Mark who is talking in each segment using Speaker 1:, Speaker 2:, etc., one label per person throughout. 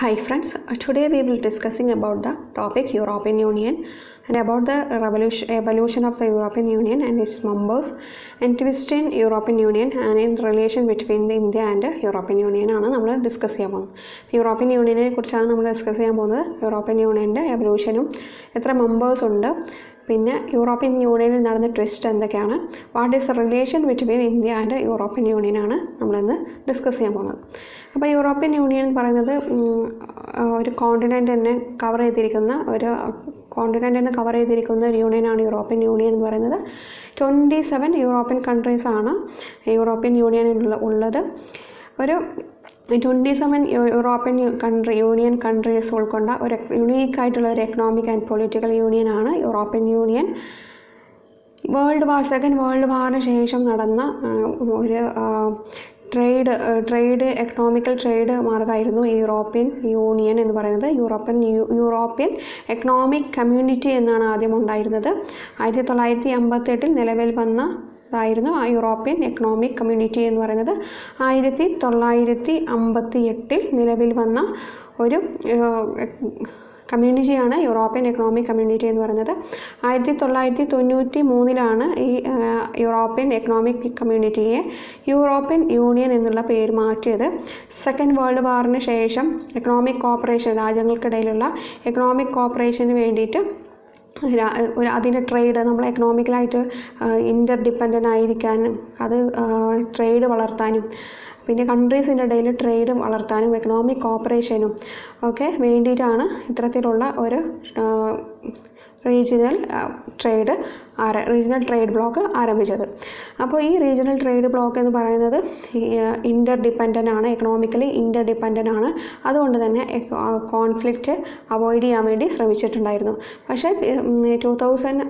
Speaker 1: Hi friends, Uh, today we will discussing about the topic European Union and about the revolution, evolution of the European Union and its members and twist in European Union and in relation between India and European Union ആണ് നമ്മൾ discuss ചെയ്യാൻ പോകുന്നത് European യൂണിയനെ കുറിച്ചാണ് നമ്മൾ discuss ചെയ്യാൻ പോകുന്നത് European യൂണിയൻ്റെ എവല്യൂഷനും എത്ര മെമ്പേഴ്സ് ഉണ്ട് പിന്നെ യൂറോപ്യൻ യൂണിയനിൽ നടന്ന ട്വിസ്റ്റ് എന്തൊക്കെയാണ് what is relation between India and European യൂണിയനാണ് നമ്മളിന്ന് ഡിസ്കസ് ചെയ്യാൻ പോകുന്നത് അപ്പോൾ യൂറോപ്യൻ യൂണിയൻ എന്ന് പറയുന്നത് ഉം, ആ, ഒരു കോണ്ടിനെൻ്റ് തന്നെ കവർ ചെയ്തിരിക്കുന്ന ഒരു കോണ്ടിനെൻ്റ് തന്നെ കവർ ചെയ്തിരിക്കുന്ന ഒരു യൂണിയനാണ് യൂറോപ്യൻ യൂണിയൻ എന്ന് പറയുന്നത് ട്വൻറ്റി സെവൻ യൂറോപ്യൻ കൺട്രീസാണ് യൂറോപ്യൻ യൂണിയനിൽ ഉള്ളത് ഒരു twenty seven European country union countries ഉൾക്കൊണ്ട ഒരു യുണീക്ക് ആയിട്ടുള്ള ഒരു എക്കണോമിക് ആൻഡ് പൊളിറ്റിക്കൽ യൂണിയനാണ് European union world war second world വാറിന് ശേഷം നടന്ന ആ, ഒരു ട്രേഡ് ട്രേഡ് എക്കണോമിക്കൽ ട്രേഡ് മാർഗമായിരുന്നു ഈ യൂറോപ്യൻ യൂണിയൻ എന്ന് പറയുന്നത് യൂറോപ്യൻ യു- യൂറോപ്യൻ എക്കണോമിക് കമ്മ്യൂണിറ്റി എന്നാണ് ആദ്യം ഉണ്ടായിരുന്നത് ആയിരത്തി തൊള്ളായിരത്തി അമ്പത്തെട്ടിൽ നിലവിൽ വന്ന ഇതായിരുന്നു ആ യൂറോപ്യൻ എക്കണോമിക് കമ്മ്യൂണിറ്റി എന്ന് പറയുന്നത് ആയിരത്തി തൊള്ളായിരത്തി അമ്പത്തി എട്ടിൽ നിലവിൽ വന്ന ഒരു കമ്മ്യൂണിറ്റിയാണ് യൂറോപ്യൻ എക്കണോമിക് കമ്മ്യൂണിറ്റി എന്ന് പറയുന്നത് ആയിരത്തി തൊള്ളായിരത്തി തൊണ്ണൂറ്റി മൂന്നിലാണ് ഈ ആ, യൂറോപ്യൻ എക്കണോമിക് കമ്മ്യൂണിറ്റിയെ യൂറോപ്യൻ യൂണിയൻ എന്നുള്ള പേര് മാറ്റിയത് സെക്കൻഡ് വേൾഡ് വാറിന് ശേഷം എക്കണോമിക് കോപ്പറേഷൻ രാജ്യങ്ങൾക്കിടയിലുള്ള എക്കണോമിക് കോപ്പറേഷന് വേണ്ടിയിട്ട് രാ- ഒരു അതിൻ്റെ ട്രേഡ് നമ്മൾ എക്കണോമിക്കലായിട്ട് ഇൻ്റർ ഡിപ്പെൻഡൻ്റ് ആയിരിക്കാനും അത് ട്രേഡ് വളർത്താനും പിന്നെ കൺട്രീസിൻ്റെ ഇടയിൽ ട്രേഡ് വളർത്താനും എക്കണോമിക് കോപ്പറേഷനും ഒക്കെ വേണ്ടിയിട്ടാണ് ഇത്തരത്തിലുള്ള ഒരു റീജിയണൽ ട്രേഡ് ആര റീജിയണൽ ട്രേഡ് ബ്ലോക്ക് ആരംഭിച്ചത് അപ്പോൾ ഈ റീജിയണൽ ട്രേഡ് ബ്ലോക്ക് എന്ന് പറയുന്നത് ഇൻ്റർ ഡിപ്പെൻഡൻ്റ് ആണ് എക്കണോമിക്കലി ഇൻ്റർ ഡിപ്പെൻഡൻ്റ് ആണ് അതുകൊണ്ട് തന്നെ കോൺഫ്ലിക്റ്റ് അവോയ്ഡ് ചെയ്യാൻ വേണ്ടി ശ്രമിച്ചിട്ടുണ്ടായിരുന്നു പക്ഷേ ടു തൗസൻഡ്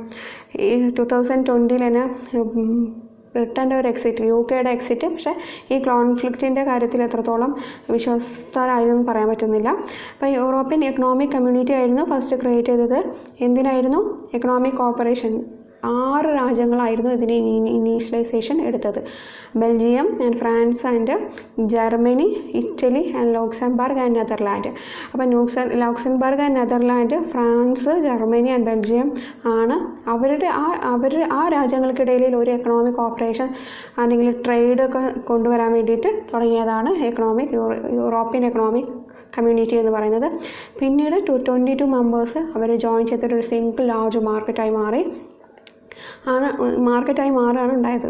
Speaker 1: ടു തൗസൻഡ് ട്വൻറ്റിയിൽ തന്നെ ഉം, ബ്രിട്ടൻ്റെ ഒരു എക്സിറ്റ് യു കെയുടെ എക്സിറ്റ് പക്ഷേ ഈ കോൺഫ്ലിക്റ്റിൻ്റെ കാര്യത്തിൽ എത്രത്തോളം വിശ്വസ്തരായിരുന്നു പറയാൻ പറ്റുന്നില്ല അപ്പോൾ യൂറോപ്യൻ എക്കണോമിക് കമ്മ്യൂണിറ്റി ആയിരുന്നു ഫസ്റ്റ് ക്രിയേറ്റ് ചെയ്തത് എന്തിനായിരുന്നു എക്കണോമിക് കോപ്പറേഷൻ ആറ് രാജ്യങ്ങളായിരുന്നു ഇതിന് ഇനീഷ്യലൈസേഷൻ എടുത്തത് Belgium and France and Germany Italy and Luxembourg and Netherland അപ്പോൾ ന്യൂക്സ Luxembourg and Netherland France Germany and Belgium ആണ് അവരുടെ ആ അവർ ആ രാജ്യങ്ങൾക്കിടയിൽ ഒരു എക്കണോമിക് കോപ്പറേഷൻ അല്ലെങ്കിൽ ട്രേഡ് ഒക്കെ കൊണ്ടുവരാൻ വേണ്ടിയിട്ട് തുടങ്ങിയതാണ് എക്കണോമിക് യൂറോപ്യൻ എക്കണോമിക് കമ്മ്യൂണിറ്റി എന്ന് പറയുന്നത് പിന്നീട് ടു ട്വൻറ്റി ടു മെമ്പേഴ്സ് അവർ ജോയിൻ ചെയ്തിട്ട് ഒരു സിംഗിൾ ലാർജ് മാർക്കറ്റായി മാറി ആണ് മാർക്കറ്റായി മാറുകയാണ് ഉണ്ടായത്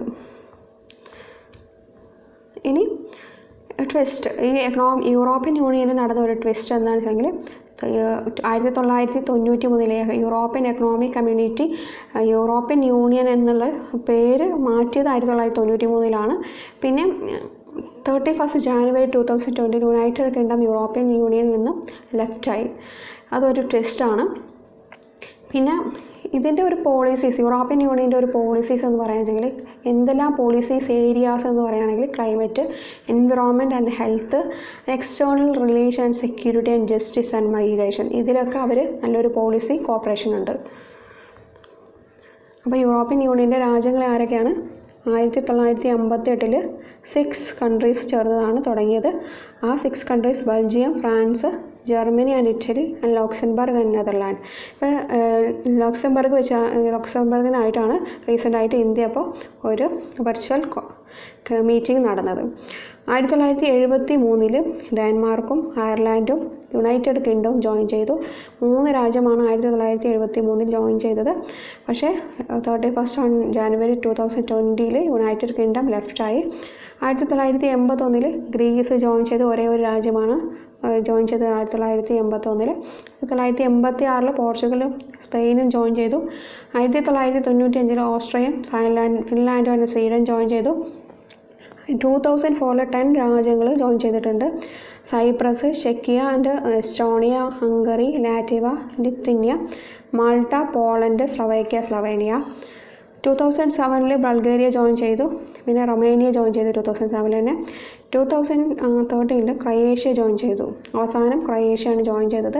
Speaker 1: ഇനി ട്വിസ്റ്റ് ഈ എക്കണോമി യൂറോപ്യൻ യൂണിയനിൽ നടന്ന ഒരു ട്വിസ്റ്റ് എന്താണെന്ന് വെച്ചെങ്കിൽ ആയിരത്തി തൊള്ളായിരത്തി തൊണ്ണൂറ്റി മൂന്നിലെ European economic community European union എന്നുള്ള പേര് മാറ്റിയത് ആയിരത്തി തൊള്ളായിരത്തി തൊണ്ണൂറ്റി മൂന്നിലാണ് പിന്നെ thirty first January two thousand twenty United Kingdom European യൂണിയനിൽ നിന്നും ലെഫ്റ്റായി അതൊരു ട്വിസ്റ്റാണ് പിന്നെ ഇതിൻ്റെ ഒരു പോളിസീസ് യൂറോപ്യൻ യൂണിയൻ്റെ ഒരു പോളിസീസ് എന്ന് പറയുകയാണെങ്കിൽ എന്തെല്ലാം പോളിസീസ് ഏരിയാസ് എന്ന് പറയുകയാണെങ്കിൽ climate environment and health external relation security and justice and migration ഇതിലൊക്കെ അവർ നല്ലൊരു പോളിസി കോപ്പറേഷൻ ഉണ്ട് അപ്പോൾ യൂറോപ്യൻ യൂണിയൻ്റെ രാജ്യങ്ങൾ ആരൊക്കെയാണ് ആയിരത്തി തൊള്ളായിരത്തി അമ്പത്തി എട്ടിൽ സിക്സ് കൺട്രീസ് ചേർന്നതാണ് തുടങ്ങിയത് ആ six countries Belgium France Germany and Italy and Luxembourg and Netherland ഇപ്പോൾ ലോക്സംബർഗ് വെച്ച് ലോക്സംബർഗിനായിട്ടാണ് റീസെൻ്റായിട്ട് ഇന്ത്യ അപ്പോൾ ഒരു വെർച്വൽ മീറ്റിംഗ് നടന്നത് ആയിരത്തി തൊള്ളായിരത്തി എഴുപത്തി മൂന്നിൽ ഡെൻമാർക്കും അയർലാൻഡും യുണൈറ്റഡ് കിങ്ഡവും ജോയിൻ ചെയ്തു മൂന്ന് രാജ്യമാണ് ആയിരത്തി തൊള്ളായിരത്തി എഴുപത്തി മൂന്നിൽ ജോയിൻ ചെയ്തത് പക്ഷേ thirty first on January two thousand ട്വൻറ്റിയിൽ യുണൈറ്റഡ് കിങ്ഡം ലെഫ്റ്റായി ആയിരത്തി തൊള്ളായിരത്തി എൺപത്തൊന്നിൽ ഗ്രീസ് ജോയിൻ ചെയ്ത ഒരേ ഒരു രാജ്യമാണ് ജോയിൻ ചെയ്തത് ആയിരത്തി തൊള്ളായിരത്തി എൺപത്തൊന്നിൽ ആയിരത്തി തൊള്ളായിരത്തി എൺപത്തി ആറിൽ പോർച്ചുഗലും സ്പെയിനും ജോയിൻ ചെയ്തു ആയിരത്തി തൊള്ളായിരത്തി തൊണ്ണൂറ്റി അഞ്ചിൽ ഓസ്ട്രിയയും ഫിൻലാൻഡ് ഫിൻലാൻഡും ആൻഡ് സ്വീഡൻ ജോയിൻ ചെയ്തു ടൂ തൗസൻഡ് ഫോറിൽ ടെൻ രാജ്യങ്ങൾ ജോയിൻ ചെയ്തിട്ടുണ്ട് സൈപ്രസ് ചെക്കിയ and Estonia Hungary Latvia Lithuania Malta Poland Slovakia Slovenia two thousand സെവനിൽ ബൾഗേറിയ ജോയിൻ ചെയ്തു പിന്നെ റൊമേനിയ ജോയിൻ ചെയ്തു ടു തൗസൻഡ് സെവനിൽ തന്നെ ടു തൗസൻഡ് തേർട്ടീനിൽ ക്രൊയേഷ്യ ജോയിൻ ചെയ്തു അവസാനം ക്രൊയേഷ്യയാണ് ജോയിൻ ചെയ്തത്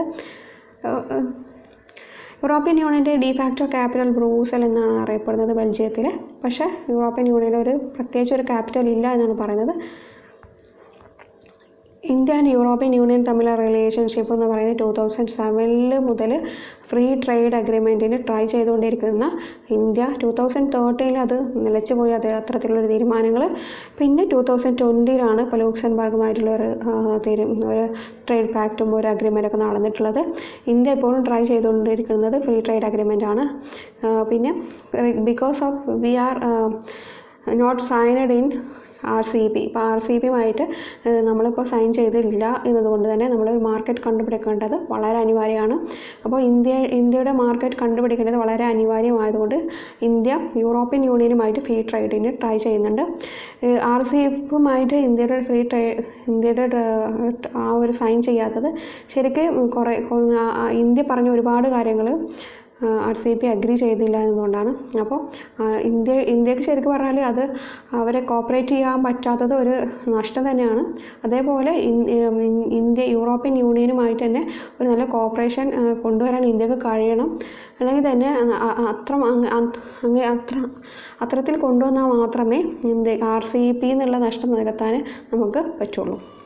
Speaker 1: യൂറോപ്യൻ യൂണിയൻ്റെ ഡിഫാക്ടോ ക്യാപിറ്റൽ ബ്രൂസൽ എന്നാണ് അറിയപ്പെടുന്നത് ബെൽജിയത്തിൽ പക്ഷേ യൂറോപ്യൻ യൂണിയനിൽ ഒരു പ്രത്യേകിച്ച് ഒരു ക്യാപിറ്റൽ ഇല്ല എന്നാണ് പറയുന്നത് ഇന്ത്യ ആൻഡ് യൂറോപ്യൻ യൂണിയൻ തമ്മിലുള്ള റിലേഷൻഷിപ്പ് എന്ന് പറയുന്നത് ടൂ തൗസൻഡ് സെവനിൽ മുതൽ ഫ്രീ ട്രേഡ് അഗ്രിമെൻറ്റിന് ട്രൈ ചെയ്തുകൊണ്ടിരിക്കുന്ന ഇന്ത്യ ടൂ തൗസൻഡ് തേർട്ടീനിൽ അത് നിലച്ചു പോയി അത് അത്തരത്തിലുള്ള തീരുമാനങ്ങൾ പിന്നെ ടൂ തൗസൻഡ് ട്വൻറ്റിയിലാണ് ഇപ്പോൾ ലൂക്സംബർഗുമായിട്ടുള്ള ഒരു ആ, തീരു ഒരു ട്രേഡ് പാക്റ്റും ഒരു അഗ്രിമെൻ്റൊക്കെ നടന്നിട്ടുള്ളത് ഇന്ത്യ ഇപ്പോഴും ട്രൈ ചെയ്തുകൊണ്ടിരിക്കുന്നത് ഫ്രീ ട്രേഡ് അഗ്രിമെൻ്റ് ആണ് ആ, പിന്നെ because of we are not signed in R C P ഇപ്പോൾ ആർ സി പിയുമായിട്ട് നമ്മളിപ്പോൾ സൈൻ ചെയ്തിട്ടില്ല എന്നതുകൊണ്ട് തന്നെ നമ്മൾ മാർക്കറ്റ് കണ്ടുപിടിക്കേണ്ടത് വളരെ അനിവാര്യമാണ് അപ്പോൾ ഇന്ത്യ ഇന്ത്യയുടെ മാർക്കറ്റ് കണ്ടുപിടിക്കേണ്ടത് വളരെ അനിവാര്യമായതുകൊണ്ട് ഇന്ത്യ യൂറോപ്യൻ യൂണിയനുമായിട്ട് ഫ്രീ ട്രേഡിന് ട്രൈ ചെയ്യുന്നുണ്ട് ആർ സി എഫുമായിട്ട് ഇന്ത്യയുടെ ഫ്രീ ട്രേ ഇന്ത്യയുടെ ഡ്ര- ആ ഒരു സൈൻ ചെയ്യാത്തത് ശരിക്കും കുറേ കൊ- ആ- ആ ഇന്ത്യ പറഞ്ഞ ഒരുപാട് കാര്യങ്ങൾ ആർ സി പി അഗ്രി ചെയ്തില്ല എന്നതുകൊണ്ടാണ് അപ്പോൾ ആ, ഇന്ത്യ ഇന്ത്യക്ക് ശരിക്കും പറഞ്ഞാൽ അത് അവരെ കോപ്പറേറ്റ് ചെയ്യാൻ പറ്റാത്തത് ഒരു നഷ്ടം തന്നെയാണ് അതേപോലെ ഇൻ- ഉം, ഇന്ത്യ യൂറോപ്യൻ യൂണിയനുമായിട്ട് തന്നെ ഒരു നല്ല കോപ്പറേഷൻ കൊണ്ടുവരാൻ ഇന്ത്യക്ക് കഴിയണം അല്ലെങ്കിൽ തന്നെ അ- അ- അത്ര അങ്ങ് അ- അങ്ങ് അത്ര അത്തരത്തിൽ കൊണ്ടുവന്നാൽ മാത്രമേ ഇന്ത്യ ആർ സി പി എന്നുള്ള നഷ്ടം നികത്താൻ നമുക്ക് പറ്റുള്ളൂ